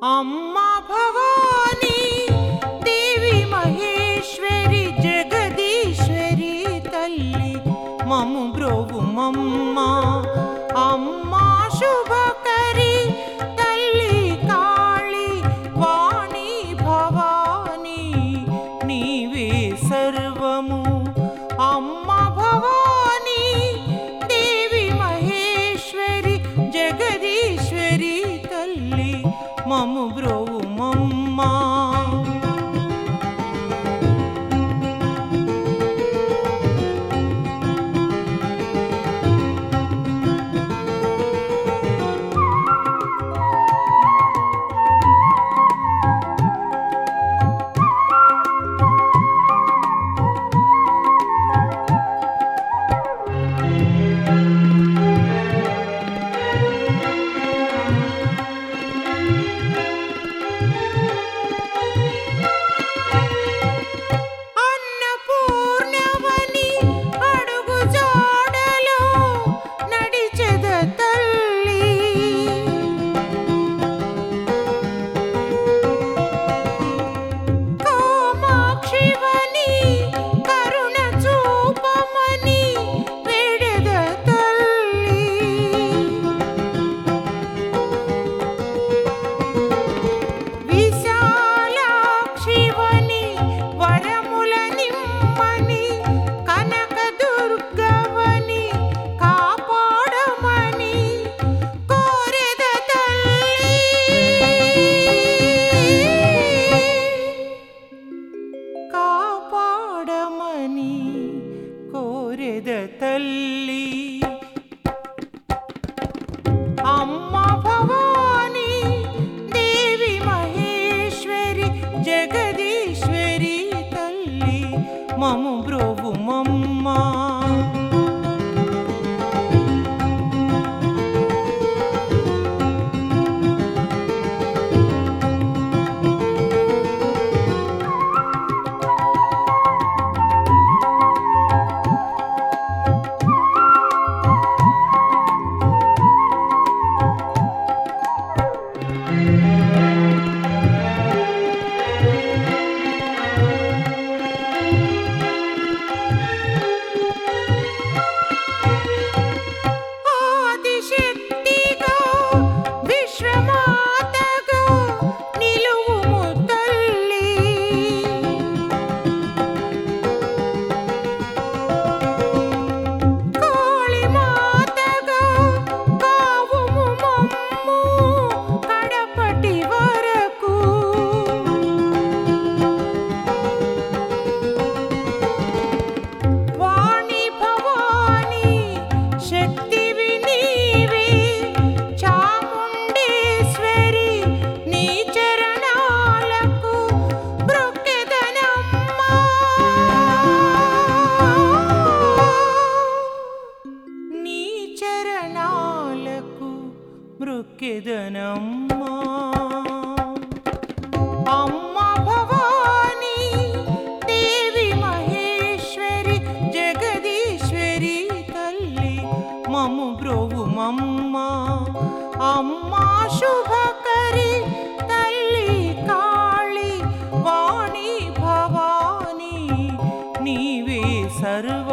అమ్మా భవానీ దేవి మహేశ్వరి జగదీశ్వరి తల్లి మము బ్రోవుమమ్మ అమ్మా శుభకరి తల్లి కాళి వాణి భవానీ నీవే సర్వము అమ్మ భవానీ దేవి మహేశ్వరి జగదీశ్వరి తల్లి మము బ్రోవుమమ్మా అన్నపూర్ణవని అడుగు జాడలో నడిచెద తల్లి కామాక్షివని కరుణ చూపమని వేడెద తల్లి విశాలాక్షివని వరముల నిమ్మని కనక దుర్గవని కాపాడమని కోరెద తల్లి కాపాడమని కోరెద తల్లి అమ్మ భవానీ దేవి మహేశ్వరి జగదీశ్వరి తల్లి మము బ్రోవుమమ్మ ఆదిశక్తిగా విశ్వమాతగా నిలువుము తల్లి కాళీమాతగా కావుము మమ్ము కడపటి వరకు వాణి భవాని శక్తివి నీవే చాముండేశ్వరి నీ చరణాలకు బ్రొక్కెదనమ్మా నీ చరణాలకు మృక్కెదనమ్మా అమ్మ భవానీ దేవి మహేశ్వరి జగదీశ్వరి తల్లి మము బ్రోవుమమ్మ అమ్మా శుభకరి తల్లి కాళి వాణి భవానీ నీవే సర్వ